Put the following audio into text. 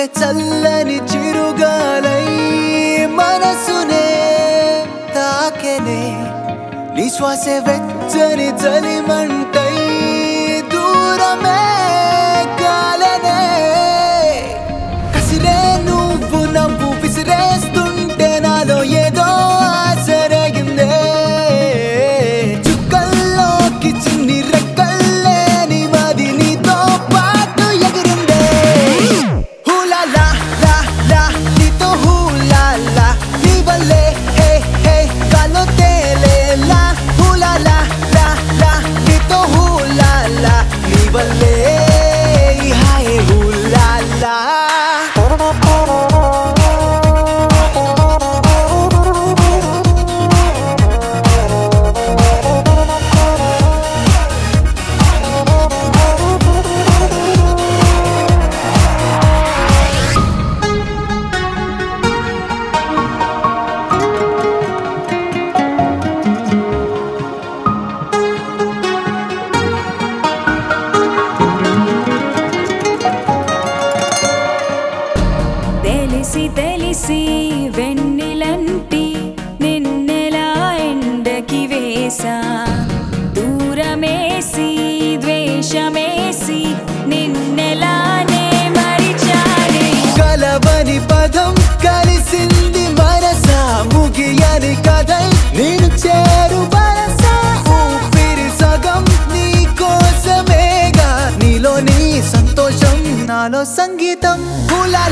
చల్లని చిరుగాలై మనసునే తాకెనే నీ శ్వాసే వెచ్చని చలిమంటై దూరమే కాలనే కసిరే నువ్వు నవ్వు విసిరేస్తుంటే నాలో ఏదో ఆసరగిందే చుక్కల్లోకి చిన్ని రెక్కల్లే నీ మది నీతో పాటు ఎగిరిందే హూలా లా లా లా నీతో హూలా లా నీ వల్లే హే హే కాలో తేలేలా హూలా లా లా లా నీతో హూలా లా నీ వల్లే హాయ్ హూలా లా తెలిసి తెలిసి వెన్నెలంటి నిన్నెలా ఎండకి వేసా దూరమేసి ద్వేషమేసి నిన్నెలానే మరిచాడే కలవని పదం కలిసింది మనసా ముగియని కథై నేను చేరు వరసా ఊపిరి సగం నీ కోసమేగా నీలో నీ సంతోషం నాలో సంగీతం హులా